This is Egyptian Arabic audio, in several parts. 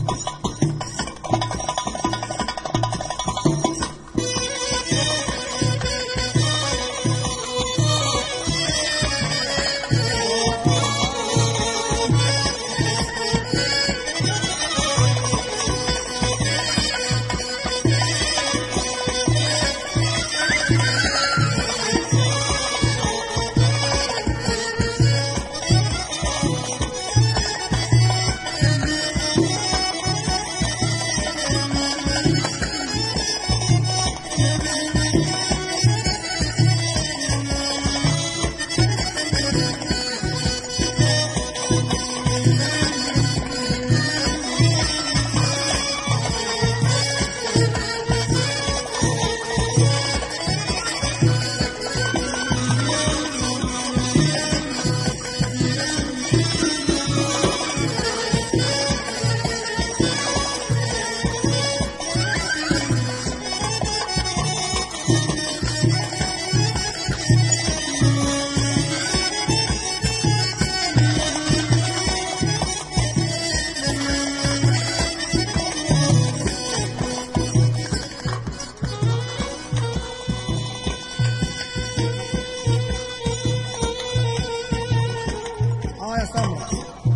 اه يا سمرة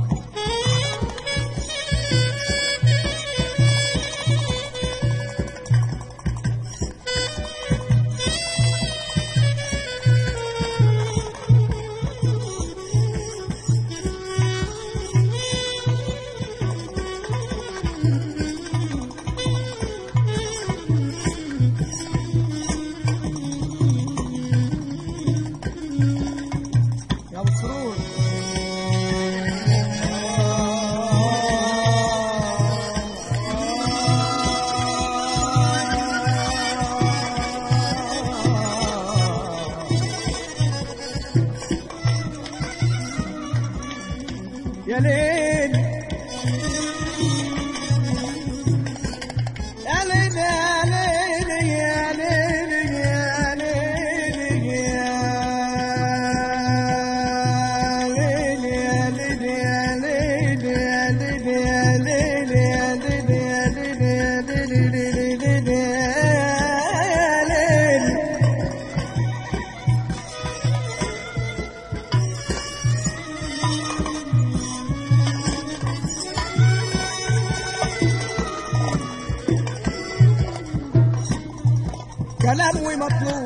يا ابو سرور يا ليل يا ليل يا ليل يا ليل يا ليل يا ليل يا ليل يا ليل يا ليل يا ليل يا ليل يا ليل يا ليل يا ليل يا ليل كلام ومطلوب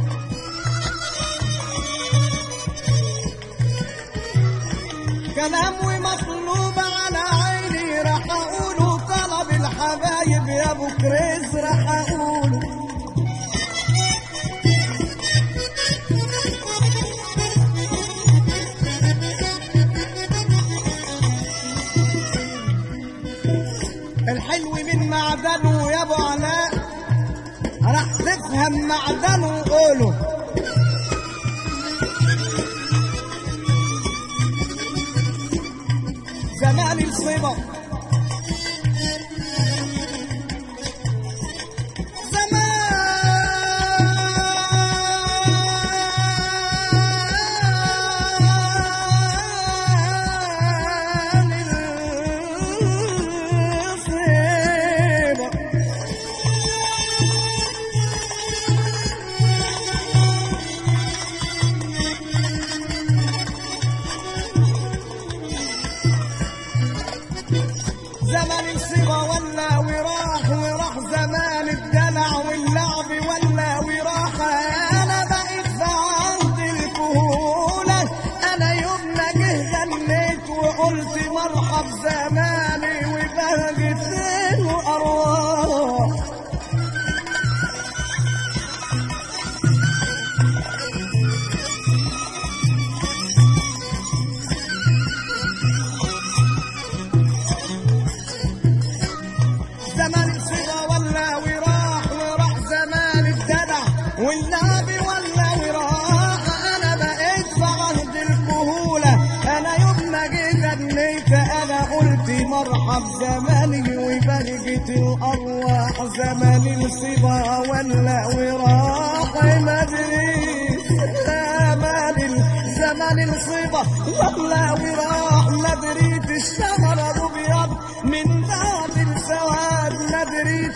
كلام ومطلوب على عيني راح اقوله طلب الحبايب يا ابو كريس راح اقوله الحلو من معدنه يا ابو علاء راح تفهم معدنه وقوله زمان الصبا زمان الصبا زمن الصبا ولا وراح وراح زمان الدلع واللعب ولا وراح انا بقيت في عهد الكهولة انا يوم ما جه غنيت وقلت مرحب زماني وبهجت الارواح زمان الصبا ولا وراح وراح زمان الدلع والنبي ولا وراح انا بقيت في عهد الكهولة انا يوم ما جيت غنيت انا قلت مرحب زماني وبرجت الارواح زمان الصبا ولا وراح ما ادري زمان ال- زمان الصبا ولا وراح ما دريت الشهر ابو ابيض من بعد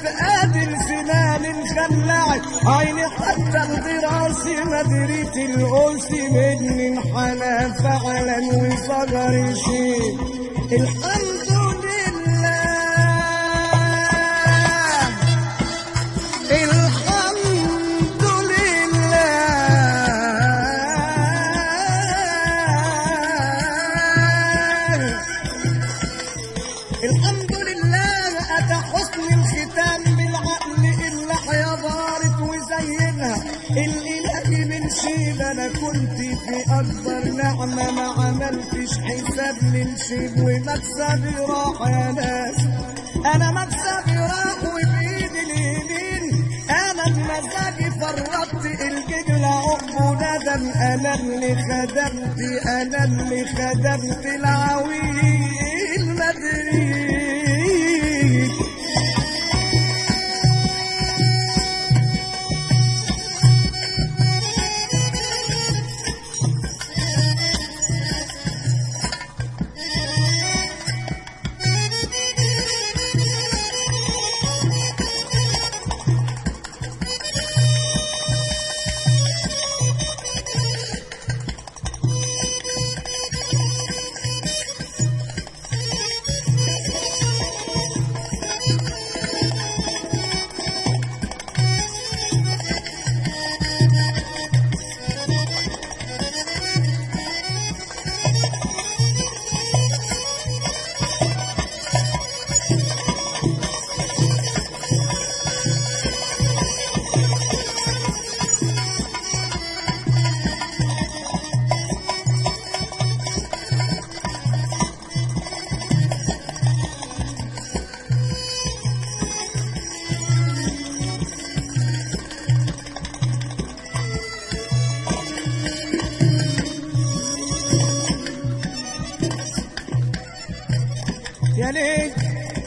قادر سنان خلعت عيني حتى الدراسة ما دريت الأنس مني انحنى فعلا وصغر شيء الحمد لله الحمد لله الحمد لله أتى حسن الختام بالعقل اللحية دارت وزينها الإله من شيب أنا كنت في أكبر نعمة ما عملتش حساب من شيب ومكسبي راح يا ناس أنا مكسبي راح وبإيدي اليمين أنا بمزاجي فرطت الجبل عقب ندم أنا اللي خدمت أنا اللي خدمت العويل مدري يا ليت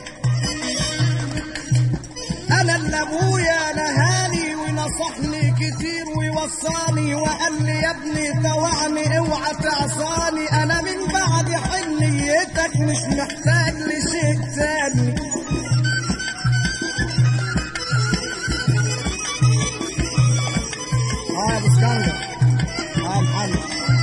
انا اللي ابويا نهاني ونصحني كتير ويوصاني وقال لي يا ابني توعني اوعى تعصاني انا من بعد حنيتك مش محتاج لشيء تاني اه يا ابو اسكندر اه محمد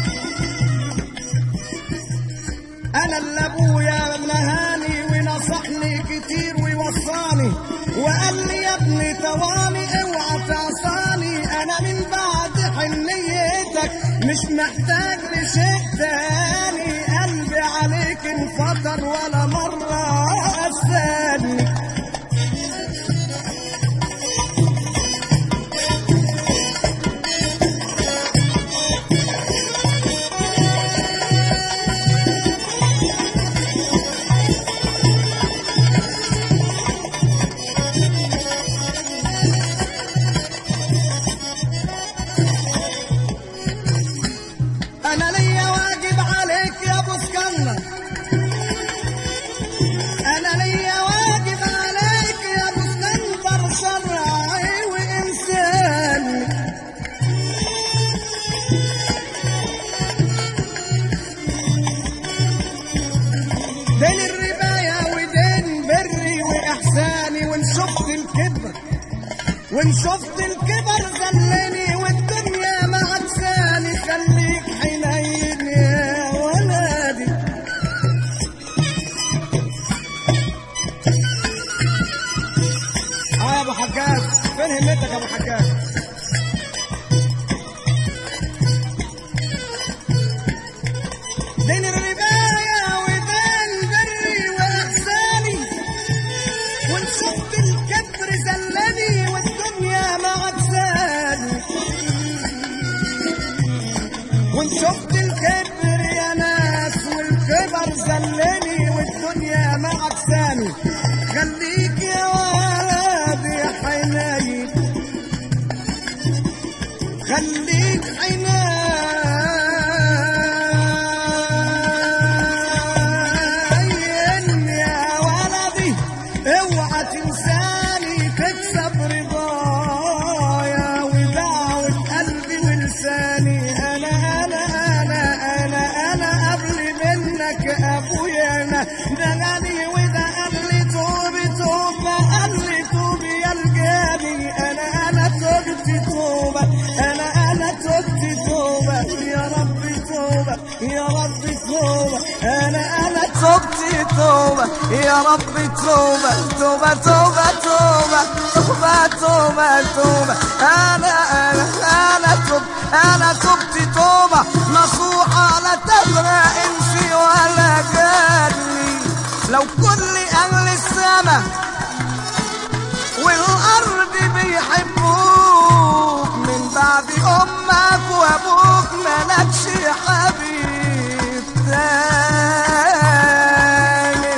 انا اللي ابويا نهاني ونصحني كتير ويوصاني وقال لي يا ابني تواني اوعى تعصاني انا من بعد حنيتك مش محتاج لشيء تاني قلبي عليك انفطر ولا مرة أساني انا ليا واجب عليك يا ابو اسكندر انا ليا واجب عليك يا ابو اسكندر شرعي وانساني دين الرباية ودين بري واحساني وان شفت الكبر وان شفت الكبر زلني والدنيا معكساني خليك حنين يا ولدي اه يا ابو حجاج فين همتك يا ابو حجاج دين الرباية ودين بري واحساني وان شفت الكبر زلني والدنيا معكساني وان شفت الكبر يا ناس والكبر زلني والدنيا معكساني خليك يا ولد يا حنين خليك حنين يا ولدي اوعى تنساني تكسب رضايا ودعوة قلبي ولساني انا انا انا انا انا قبل منك ابويا انا ده غني وده قبل توبة يا رب توبة توبة توبة توبة توبة توبة توبة أنا أنا أنا تب أنا تبت توبة نصوحة لا تفرق انسي ولا جدلي لو كل أهل السما والأرض بيحبوك من بعد أمك وأبوك ملكش حبيب تاني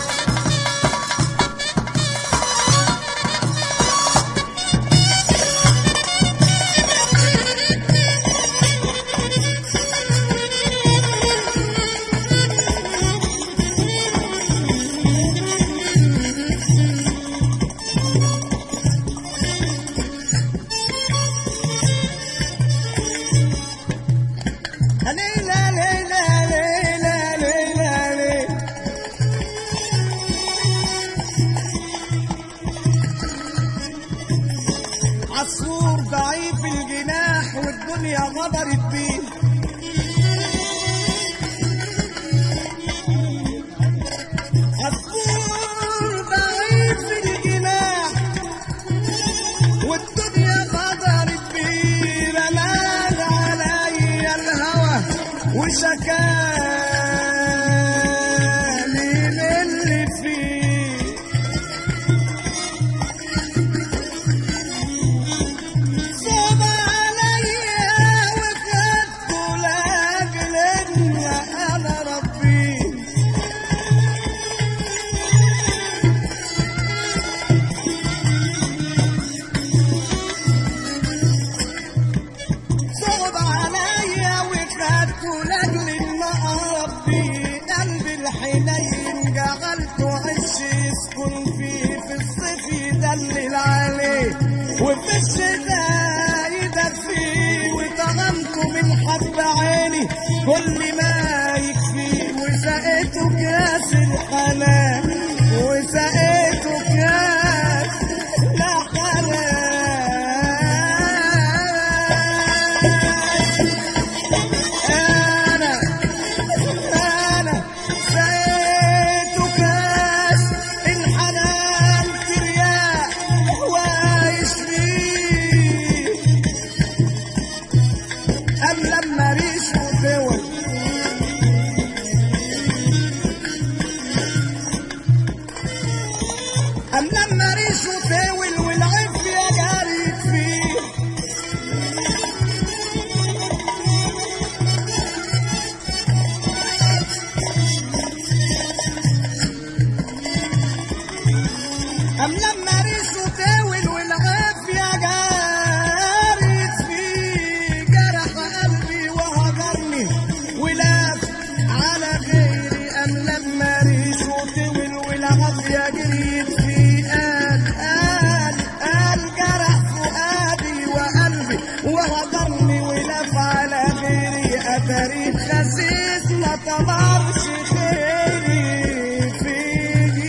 ليلى ليلى ليلى ليلى ليلى عصفور ضعيف الجناح والدنيا غدرت بيه عصفور ضعيف الجناح والدنيا غدرت بيه رمال علي الهوى وشكاني للي فيه صعب عليا وخدته لاجل ان انا ربيه صعب عليا وخدته لاجل ان اربي قلبي الحنين جعلته عش يسكن فيه في الصيف يدلل عليه وفي الشتاء يدفيه وطغمته من حب عيني كل ما يكفيه وسقيته كاس الحنان وسقيته كاس لا حنان أنا أنا سقيت كاس الحنان ترياح وعايش فيه أم لما ريشه دول أم لما ريشه فاول والعافية جريت فيه أم لما ريشه تاول والعافية جارت فيه جرح قلبي وهجرني ولف على غيري أم لما ريشه تاول والعافية جريت فيه قال قال قال جرح فؤادي وقلبي وهجرني ولف على غيري أتاري خسيس ما طمرش خيري فيه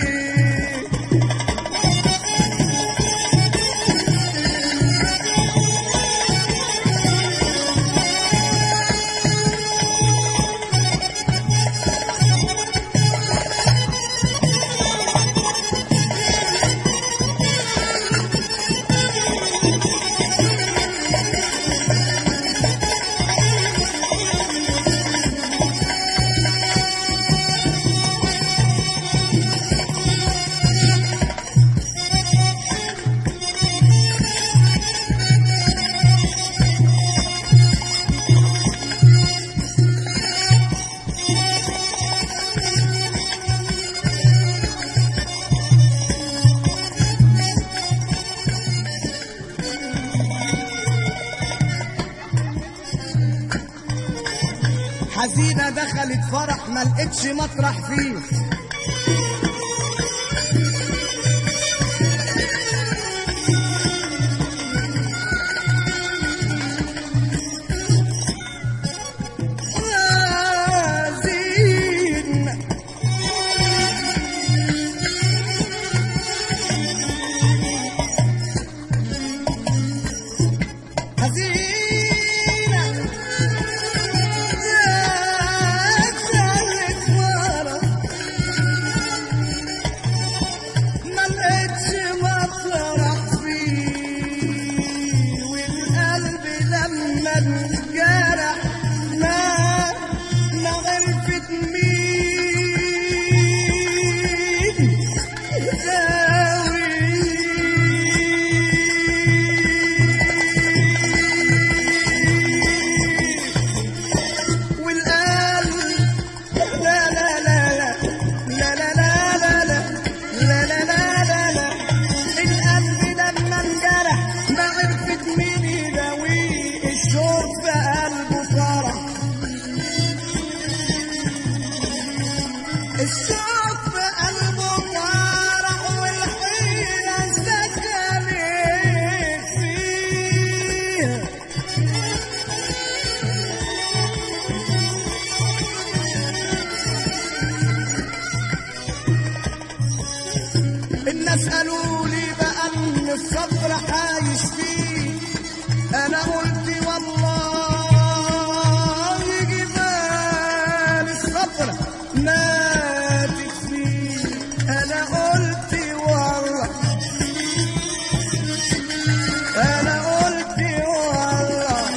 حزينة دخلت فرح ما لقيتش مطرح فيه حزين حزينة دخلت فرح الناس قالوا لي بقى ان الصبر عايش فيه انا قلت والله جبال الصبر ماتت فيه انا قلت والله انا قلت والله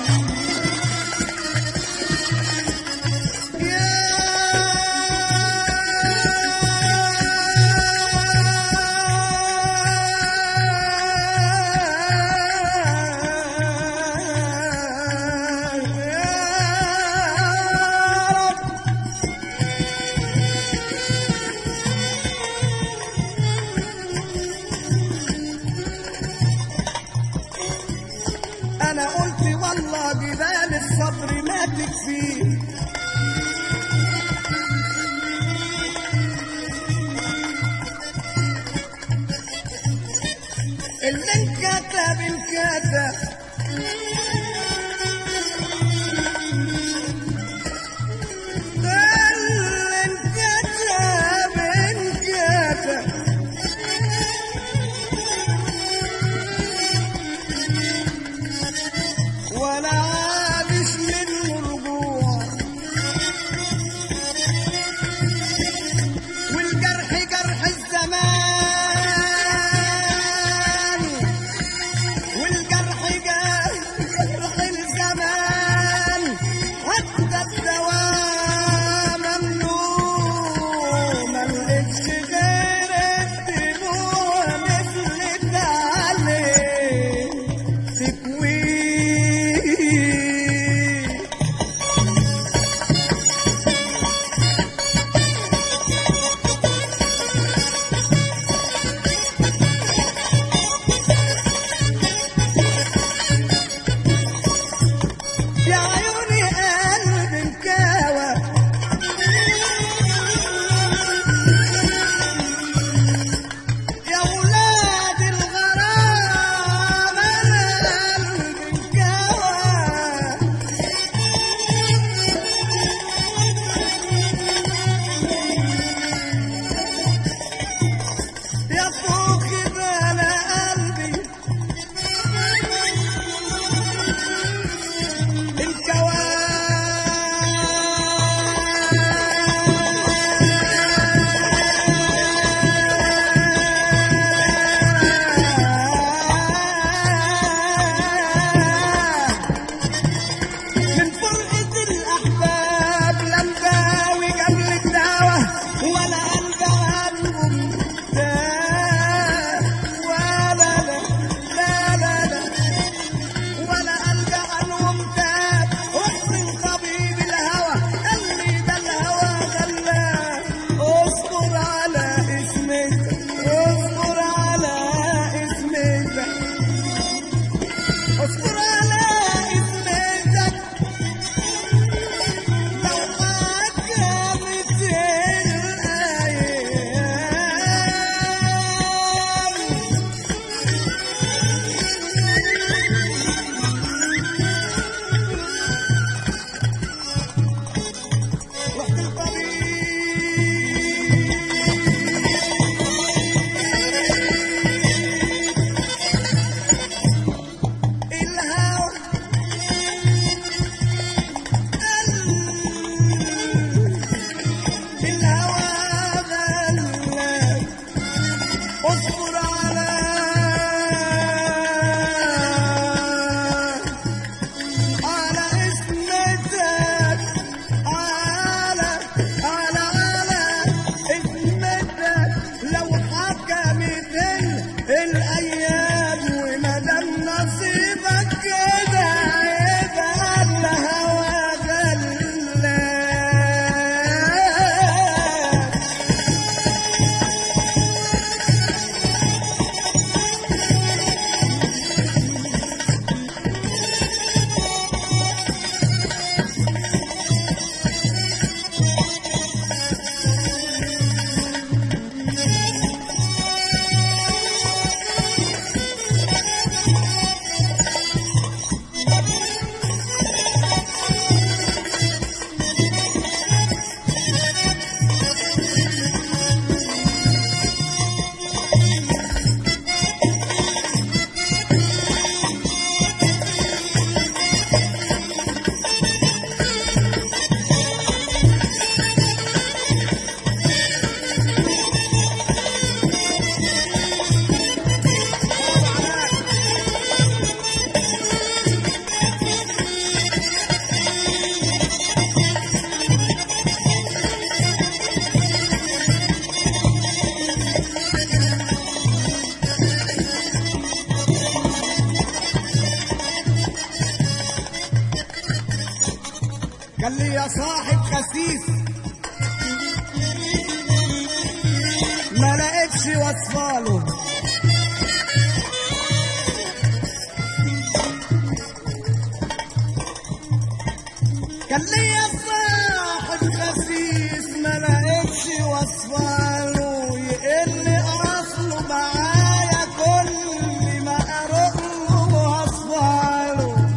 انا قلت والله جبال الصبر ماتت فيه اللي انكتب انكتب اللي انكتب انكتب ولا عادش منه رجوع والجرح جرح الزمان والجرح جرح قال لي يا صاحب خسيس ما لقيتش وصفاله كان ليا صاحب خسيس ما لقيتش وصفاله يقل اصله معايا كل ما اروح له وصفاله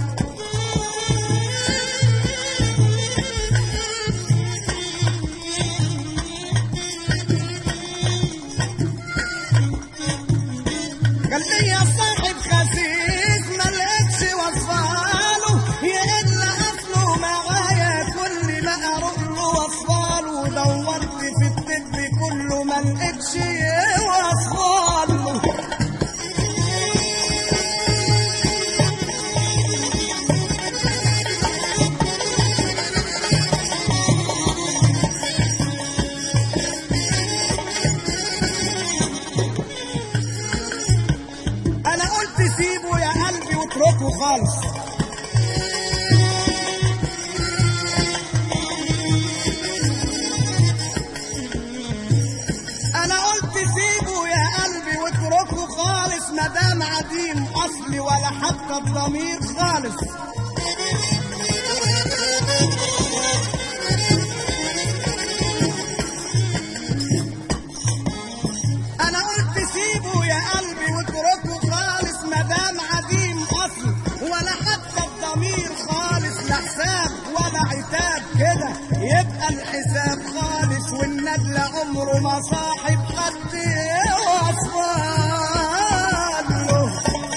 قال لي يا صاحب خسيس ما لقيتش وصفاله يقل اصله معايا كل ما اروح له وصفاله دورت في الطب كله ما لقيتش وصفاله انا قلت سيبه يا قلبي واتركه خالص انا قلت سيبه يا قلبي واتركه خالص ما دام عديم اصلي ولا حتى الضمير خالص انا قلت سيبه يا قلبي واتركه خالص ما دام عديم اصل ولا حتى الضمير خالص لا حساب ولا عتاب كده يبقى الحساب خالص والندل عمره ما صاحب حد وصفان له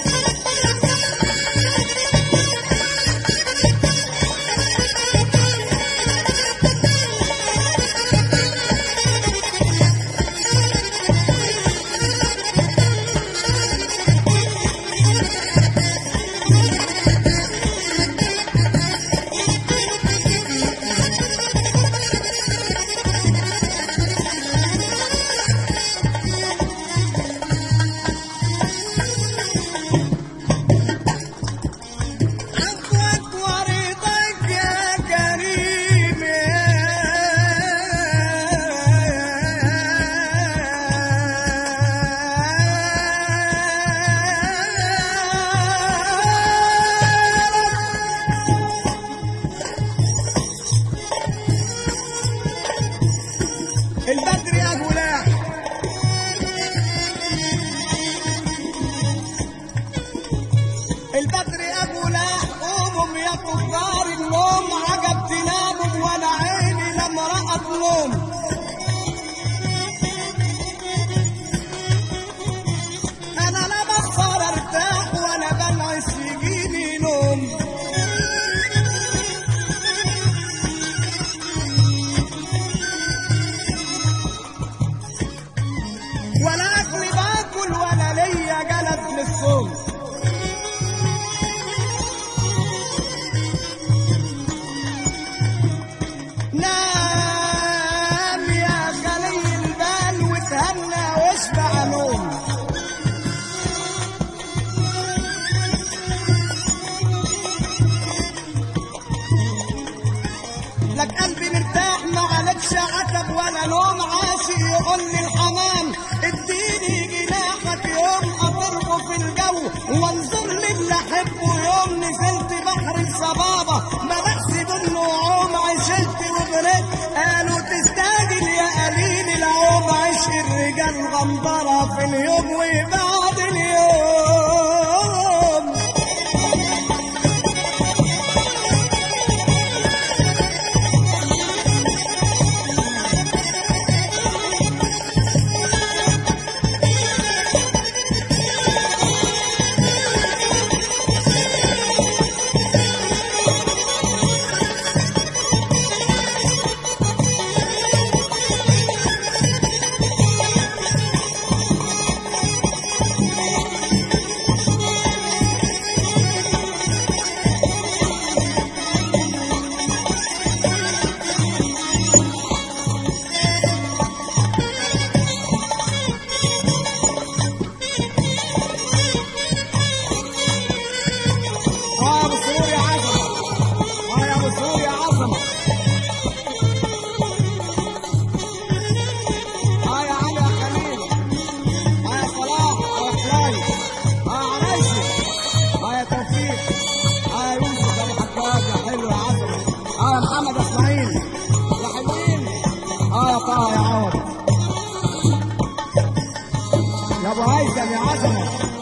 عفوك ورضاك يا كريم البدر يا غلاح البدر يا ابو لاح قوموا يا كفار النوم عجب تناموا وانا عيني لما رأت نوم انا لا بصر ارتاح وانا بنعس يجيني نوم ولا اكل باكل ولا ليا جلد للصوم نام يا خلي البال وتهنى واشبع نوم لك قلبي مرتاح ما عليكش عتب ولا نوم عاشق يقول لي الحمام اديني جناحك يوم اطرقه في الجو وانظر للي احبه يوم نزلت بحر الصبابه بحسب انه عوم عشلت وغرقت قالوا تستاجل يا قليل العوم عشق الرجال غندره في اليوم وبعد اليوم اه يا طه يا عوض يا ابو هيثم يا عزمه